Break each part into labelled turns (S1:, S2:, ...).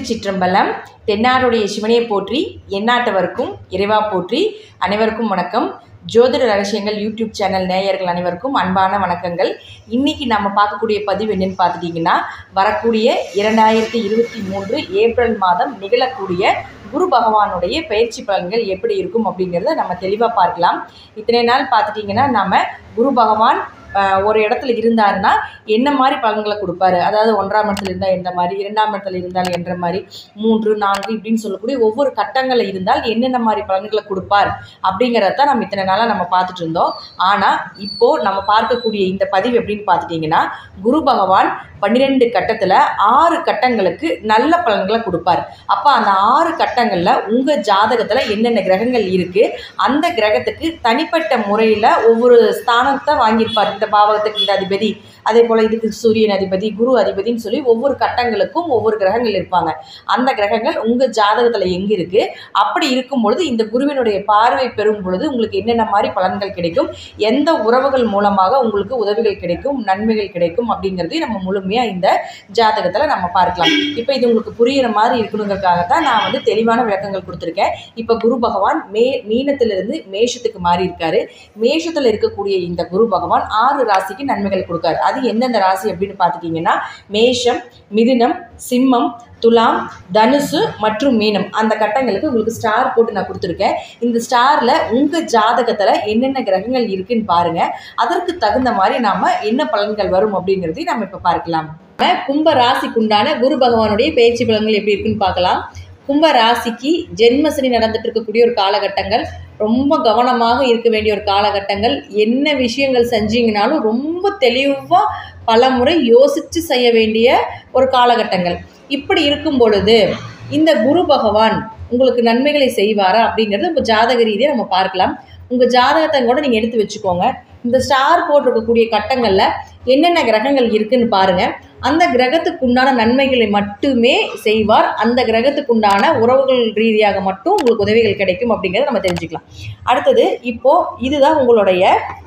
S1: திருச்சிற்றம்பலம் தென்னாடுடைய சிவனையை போற்றி எந்நாட்டவர்க்கும் இறைவா போற்றி அனைவருக்கும் வணக்கம் ஜோதிட ரகசியங்கள் யூடியூப் சேனல் நேயர்கள் அனைவருக்கும் அன்பான வணக்கங்கள் இன்னைக்கு நம்ம பார்க்கக்கூடிய பதிவு என்னன்னு பார்த்துட்டிங்கன்னா வரக்கூடிய இரண்டாயிரத்தி இருபத்தி மூன்று ஏப்ரல் மாதம் நிகழக்கூடிய குரு பகவானுடைய பயிற்சி பலன்கள் எப்படி இருக்கும் அப்படிங்கிறத நம்ம தெளிவாக பார்க்கலாம் இத்தனை நாள் பார்த்துட்டிங்கன்னா நம்ம குரு பகவான் ஆஹ், ஒரு இடத்துல இருந்தாருன்னா என்ன மாதிரி பலன்களை கொடுப்பாரு அதாவது ஒன்றாம் இடத்துல இருந்தால் எந்த மாதிரி இரண்டாம் இடத்துல இருந்தால் என்ற மாதிரி மூன்று நான்கு இப்படின்னு சொல்லக்கூடிய ஒவ்வொரு கட்டங்களில் இருந்தால் என்னென்ன மாதிரி பலன்களை கொடுப்பார் அப்படிங்கிறத தான் நம்ம இத்தனை நாளாக நம்ம பார்த்துட்டு இருந்தோம் ஆனால் இப்போது நம்ம பார்க்கக்கூடிய இந்த பதிவு எப்படின்னு பார்த்துட்டிங்கன்னா குரு பகவான் பன்னிரெண்டு கட்டத்தில் ஆறு கட்டங்களுக்கு நல்ல பலன்களை கொடுப்பார் அப்போ அந்த ஆறு கட்டங்களில் உங்கள் ஜாதகத்தில் என்னென்ன கிரகங்கள் இருக்குது அந்த கிரகத்துக்கு தனிப்பட்ட முறையில் ஒவ்வொரு ஸ்தானத்தை வாங்கியிருப்பார் இந்த பாவகத்துக்கு இந்த அதிபதி அதே போல் இதுக்கு சூரியன் அதிபதி குரு அதிபதின்னு சொல்லி ஒவ்வொரு கட்டங்களுக்கும் ஒவ்வொரு கிரகங்கள் இருப்பாங்க அந்த கிரகங்கள் உங்கள் ஜாதகத்தில் எங்கே இருக்குது அப்படி இருக்கும் பொழுது இந்த குருவினுடைய பார்வை பெறும் பொழுது உங்களுக்கு என்னென்ன மாதிரி பலன்கள் கிடைக்கும் எந்த உறவுகள் மூலமாக உங்களுக்கு உதவிகள் கிடைக்கும் நன்மைகள் கிடைக்கும் அப்படிங்கிறதையும் நம்ம முழுமையாக இந்த ஜாதகத்தில் நம்ம பார்க்கலாம் இப்போ இது உங்களுக்கு புரியிற மாதிரி இருக்கணுங்கிறதுக்காக தான் நான் வந்து தெளிவான விளக்கங்கள் கொடுத்துருக்கேன் இப்போ குரு பகவான் மே மீனத்திலிருந்து மேஷத்துக்கு மாறி இருக்காரு மேஷத்தில் இருக்கக்கூடிய இந்த குரு பகவான் ஆறு ராசிக்கு நன்மைகள் கொடுக்காரு அது எந்தெந்த ராசி அப்படின்னு பார்த்துட்டிங்கன்னா மேஷம் மிதுனம் சிம்மம் துலாம் தனுசு மற்றும் மீனம் அந்த கட்டங்களுக்கு உங்களுக்கு ஸ்டார் போட்டு நான் கொடுத்துருக்கேன் இந்த ஸ்டாரில் உங்கள் ஜாதகத்தில் என்னென்ன கிரகங்கள் இருக்குன்னு பாருங்கள் அதற்கு தகுந்த மாதிரி நாம் என்ன பலன்கள் வரும் அப்படிங்கிறதையும் நம்ம இப்போ பார்க்கலாம் நம்ம கும்ப ராசிக்குண்டான குரு பகவானுடைய பயிற்சி பலன்கள் எப்படி இருக்குன்னு பார்க்கலாம் கும்ப ராசிக்கு ஜென்மசனி நடந்துட்டு இருக்கக்கூடிய ஒரு காலகட்டங்கள் ரொம்ப கவனமாக இருக்க வேண்டிய ஒரு காலகட்டங்கள் என்ன விஷயங்கள் செஞ்சீங்கனாலும் ரொம்ப தெளிவாக பல முறை யோசித்து செய்ய வேண்டிய ஒரு காலகட்டங்கள் இப்படி இருக்கும் பொழுது இந்த குரு பகவான் உங்களுக்கு நன்மைகளை செய்வாரா அப்படிங்கிறது உங்கள் ஜாதக ரீதியாக நம்ம பார்க்கலாம் உங்கள் ஜாதகத்தை கூட நீங்கள் எடுத்து வச்சுக்கோங்க இந்த ஸ்டார் போட்டிருக்கக்கூடிய கட்டங்களில் என்னென்ன கிரகங்கள் இருக்குன்னு பாருங்கள் அந்த கிரகத்துக்கு உண்டான நன்மைகளை மட்டுமே செய்வார் அந்த கிரகத்துக்கு உண்டான உறவுகள் ரீதியாக மட்டும் உங்களுக்கு உதவிகள் கிடைக்கும் அப்படிங்கிறத நம்ம தெரிஞ்சுக்கலாம் அடுத்தது இப்போது இதுதான் உங்களுடைய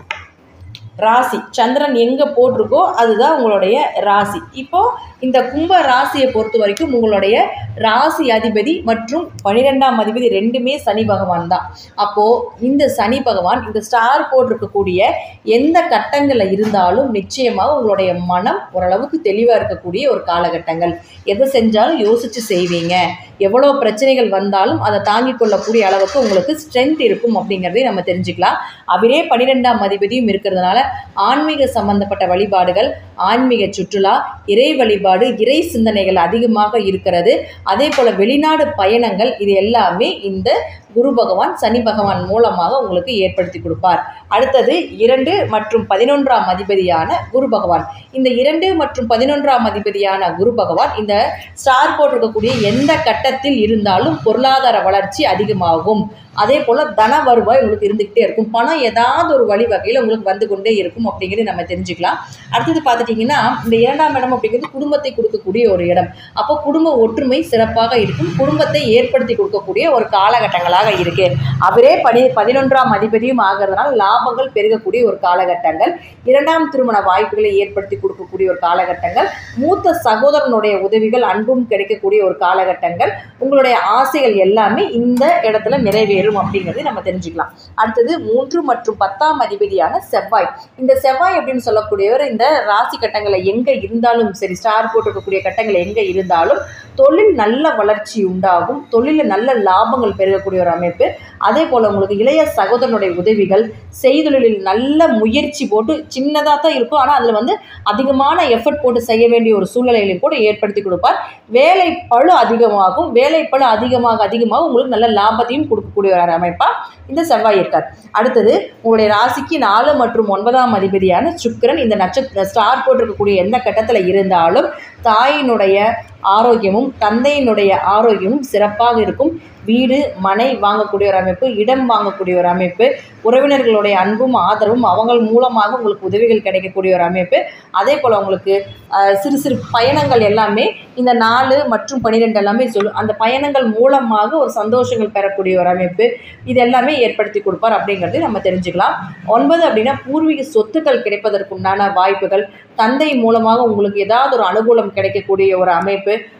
S1: ராசி சந்திரன் எங்கே போட்டிருக்கோ அதுதான் உங்களுடைய ராசி இப்போது இந்த கும்ப ராசியை பொறுத்த வரைக்கும் உங்களுடைய ராசி அதிபதி மற்றும் பனிரெண்டாம் அதிபதி ரெண்டுமே சனி பகவான் தான் அப்போது இந்த சனி பகவான் இந்த ஸ்டார் போட்டிருக்கக்கூடிய எந்த கட்டங்களில் இருந்தாலும் நிச்சயமாக உங்களுடைய மனம் ஓரளவுக்கு தெளிவாக இருக்கக்கூடிய ஒரு காலகட்டங்கள் எதை செஞ்சாலும் யோசித்து செய்வீங்க எவ்வளோ பிரச்சனைகள் வந்தாலும் அதை தாங்கிக் கொள்ளக்கூடிய அளவுக்கு உங்களுக்கு ஸ்ட்ரென்த் இருக்கும் அப்படிங்கிறதையும் நம்ம தெரிஞ்சுக்கலாம் அவரே பன்னிரெண்டாம் அதிபதியும் இருக்கிறதுனால ஆன்மீக சம்பந்தப்பட்ட வழிபாடுகள் ஆன்மீக சுற்றுலா இறை வழிபாடு இறை சிந்தனைகள் அதிகமாக இருக்கிறது அதே போல் வெளிநாடு பயணங்கள் இது எல்லாமே இந்த குரு பகவான் சனி பகவான் மூலமாக உங்களுக்கு ஏற்படுத்தி கொடுப்பார் அடுத்தது இரண்டு மற்றும் பதினொன்றாம் அதிபதியான குரு பகவான் இந்த இரண்டு மற்றும் பதினொன்றாம் அதிபதியான குரு பகவான் இந்த ஸ்டார் போட்டிருக்கக்கூடிய எந்த கட்டத்தில் இருந்தாலும் பொருளாதார வளர்ச்சி அதிகமாகும் அதே போல் தன வருவாய் உங்களுக்கு இருந்துக்கிட்டே இருக்கும் பணம் ஏதாவது ஒரு வழி வகையில் உங்களுக்கு வந்து கொண்டே இருக்கும் அப்படிங்கிறது நம்ம தெரிஞ்சுக்கலாம் அடுத்தது பார்த்துட்டிங்கன்னா இந்த இரண்டாம் இடம் அப்படிங்கிறது குடும்பத்தை கொடுக்கக்கூடிய ஒரு இடம் அப்போ குடும்ப ஒற்றுமை சிறப்பாக இருக்கும் குடும்பத்தை ஏற்படுத்தி கொடுக்கக்கூடிய ஒரு காலகட்டங்களாக இருக்குது அவரே பனி பதினொன்றாம் அதிபதியும் ஆகிறதுனால லாபங்கள் பெருகக்கூடிய ஒரு காலகட்டங்கள் இரண்டாம் திருமண வாய்ப்புகளை ஏற்படுத்தி கொடுக்கக்கூடிய ஒரு காலகட்டங்கள் மூத்த சகோதரனுடைய உதவிகள் அன்பும் கிடைக்கக்கூடிய ஒரு காலகட்டங்கள் உங்களுடைய ஆசைகள் எல்லாமே இந்த இடத்துல நிறைவேறும் அப்படிங்கிறது நம்ம தெரிஞ்சுக்கலாம் அடுத்தது மூன்று மற்றும் பத்தாம் அதிபதியான செவ்வாய் இந்த செவ்வாய் அப்படின்னு சொல்லக்கூடியவர் இந்த ராசி கட்டங்களை எங்கே இருந்தாலும் சரி ஸ்டார் போட்டிருக்கக்கூடிய கட்டங்கள் எங்கே இருந்தாலும் தொழில் நல்ல வளர்ச்சி உண்டாகும் தொழிலில் நல்ல லாபங்கள் பெருகக்கூடிய ஒரு அமைப்பு அதே போல் உங்களுக்கு இளைய சகோதரனுடைய உதவிகள் செய்தொழிலில் நல்ல முயற்சி போட்டு சின்னதாக தான் இருக்கும் ஆனால் அதில் வந்து அதிகமான எஃபர்ட் போட்டு செய்ய வேண்டிய ஒரு சூழ்நிலையிலையும் கூட ஏற்படுத்தி கொடுப்பார் வேலை பழு அதிகமாகும் வேலை பழு அதிகமாக அதிகமாக உங்களுக்கு நல்ல லாபத்தையும் கொடுக்கக்கூடிய ஒரு அமைப்பாக இந்த செவ்வாய் இருக்கார் அடுத்தது உங்களுடைய ராசிக்கு நாலு மற்றும் ஒன்பதாம் அதிபதியான சுக்கிரன் இந்த நட்சத்திர ஸ்டார் போட்டிருக்கக்கூடிய எந்த கட்டத்தில் இருந்தாலும் தாயினுடைய ஆரோக்கியமும் தந்தையினுடைய ஆரோக்கியமும் சிறப்பாக இருக்கும் வீடு மனை வாங்கக்கூடிய ஒரு அமைப்பு இடம் வாங்கக்கூடிய ஒரு அமைப்பு உறவினர்களுடைய அன்பும் ஆதரவும் அவங்க மூலமாக உங்களுக்கு உதவிகள் கிடைக்கக்கூடிய ஒரு அமைப்பு அதே போல் உங்களுக்கு அஹ், சிறு சிறு பயணங்கள் எல்லாமே இந்த நாலு மற்றும் பன்னிரெண்டு எல்லாமே சொல்லும் அந்த பயணங்கள் மூலமாக ஒரு சந்தோஷங்கள் பெறக்கூடிய ஒரு அமைப்பு இது எல்லாமே ஏற்படுத்தி கொடுப்பார் அப்படிங்கிறது நம்ம தெரிஞ்சுக்கலாம் ஒன்பது அப்படின்னா பூர்வீக சொத்துக்கள் கிடைப்பதற்குண்டான வாய்ப்புகள் தந்தை மூலமாக உங்களுக்கு ஏதாவது ஒரு அனுகூலம் கிடைக்கக்கூடிய ஒரு அமைப்பு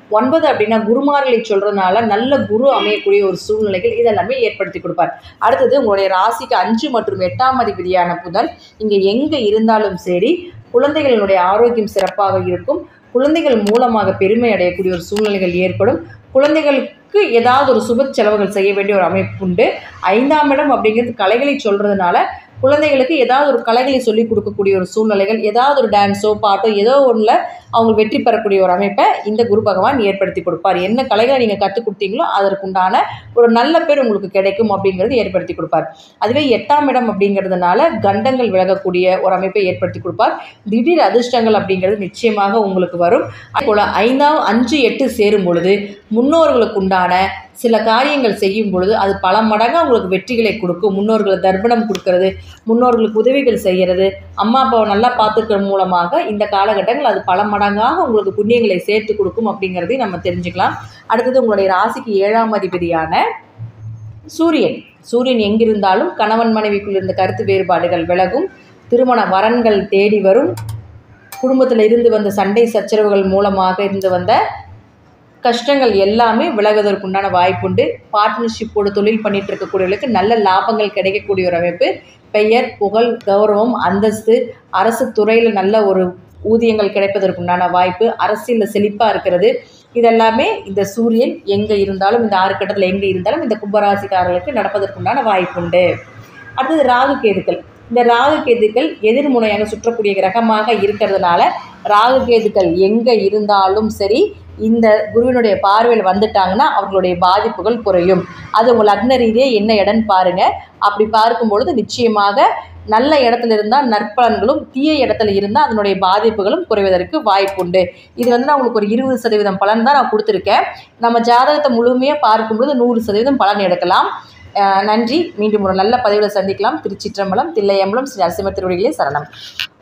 S1: ஒன்பது அப்படின்னா குருமார்களை சொல்கிறதுனால நல்ல குரு அமையக்கூடிய ஒரு சூழ்நிலைகள் இதெல்லாமே ஏற்படுத்தி கொடுப்பார் அடுத்தது உங்களுடைய ராசிக்கு அஞ்சு மற்றும் எட்டாம் அதிபதியான புதன் இங்கே எங்கே இருந்தாலும் சரி குழந்தைகளினுடைய ஆரோக்கியம் சிறப்பாக இருக்கும் குழந்தைகள் மூலமாக பெருமை அடையக்கூடிய ஒரு சூழ்நிலைகள் ஏற்படும் குழந்தைகளுக்கு ஏதாவது ஒரு சுப செலவுகள் செய்ய வேண்டிய ஒரு அமைப்பு உண்டு ஐந்தாம் இடம் அப்படிங்கிறது கலைகளை சொல்கிறதுனால குழந்தைகளுக்கு ஏதாவது ஒரு கலைகளை சொல்லிக் கொடுக்கக்கூடிய ஒரு சூழ்நிலைகள் ஏதாவது ஒரு டான்ஸோ பாட்டோ ஏதோ ஒன்றில் அவங்க வெற்றி பெறக்கூடிய ஒரு அமைப்பை இந்த குரு பகவான் ஏற்படுத்தி கொடுப்பார் என்ன கலைகளை நீங்கள் கற்றுக் கொடுத்தீங்களோ அதற்குண்டான ஒரு நல்ல பேர் உங்களுக்கு கிடைக்கும் அப்படிங்கிறது ஏற்படுத்தி கொடுப்பார் அதுவே எட்டாம் இடம் அப்படிங்கிறதுனால கண்டங்கள் விலகக்கூடிய ஒரு அமைப்பை ஏற்படுத்தி கொடுப்பார் திடீர் அதிர்ஷ்டங்கள் அப்படிங்கிறது நிச்சயமாக உங்களுக்கு வரும் அதுபோல் ஐந்தாம் அஞ்சு எட்டு சேரும் பொழுது முன்னோர்களுக்கு உண்டான சில காரியங்கள் செய்யும் பொழுது அது பல மடங்காக உங்களுக்கு வெற்றிகளை கொடுக்கும் முன்னோர்களை தர்ப்பணம் கொடுக்கறது முன்னோர்களுக்கு உதவிகள் செய்கிறது அம்மா அப்பாவை நல்லா பார்த்துக்கிற மூலமாக இந்த காலகட்டங்கள் அது பல மடங்காக உங்களுக்கு புண்ணியங்களை சேர்த்து கொடுக்கும் அப்படிங்கிறதையும் நம்ம தெரிஞ்சுக்கலாம் அடுத்தது உங்களுடைய ராசிக்கு ஏழாம் அதிபதியான சூரியன் சூரியன் எங்கிருந்தாலும் கணவன் மனைவிக்குள் இருந்த கருத்து வேறுபாடுகள் விலகும் திருமண வரன்கள் தேடி வரும் குடும்பத்தில் இருந்து வந்த சண்டை சச்சரவுகள் மூலமாக இருந்து வந்த கஷ்டங்கள் எல்லாமே விலகுவதற்குண்டான வாய்ப்புண்டு பார்ட்னர்ஷிப்போடு தொழில் பண்ணிட்டு இருக்கக்கூடியவர்களுக்கு நல்ல லாபங்கள் கிடைக்கக்கூடிய ஒரு அமைப்பு பெயர் புகழ் கௌரவம் அந்தஸ்து அரசு துறையில் நல்ல ஒரு ஊதியங்கள் கிடைப்பதற்குண்டான வாய்ப்பு அரசியலில் செழிப்பாக இருக்கிறது இதெல்லாமே இந்த சூரியன் எங்கே இருந்தாலும் இந்த ஆறு கட்டத்தில் எங்கே இருந்தாலும் இந்த கும்பராசிக்காரர்களுக்கு நடப்பதற்குண்டான வாய்ப்புண்டு அடுத்தது ராகு கேதுக்கள் இந்த ராகு கேதுக்கள் எதிர்முனையாக சுற்றக்கூடிய கிரகமாக இருக்கிறதுனால ராகு கேதுக்கள் எங்கே இருந்தாலும் சரி இந்த குருவினுடைய பார்வையில் வந்துட்டாங்கன்னா அவர்களுடைய பாதிப்புகள் குறையும் அது உங்கள் லக்ன ரீதியாக என்ன இடம்னு பாருங்கள் அப்படி பார்க்கும் பொழுது நிச்சயமாக நல்ல இடத்துல இருந்தால் நற்பலன்களும் தீய இடத்துல இருந்தால் அதனுடைய பாதிப்புகளும் குறைவதற்கு வாய்ப்புண்டு இது வந்து நான் உங்களுக்கு ஒரு இருபது சதவீதம் பலன் தான் நான் கொடுத்துருக்கேன் நம்ம ஜாதகத்தை முழுமையாக பார்க்கும்பொழுது நூறு சதவீதம் பலன் எடுக்கலாம் அஹ் நன்றி மீண்டும் ஒரு நல்ல பதிவில் சந்திக்கலாம் திருச்சிற்றம்பலம் தில்லையம்பலம் ஸ்ரீ நரசிம்ம திருவடிகளே சரணம்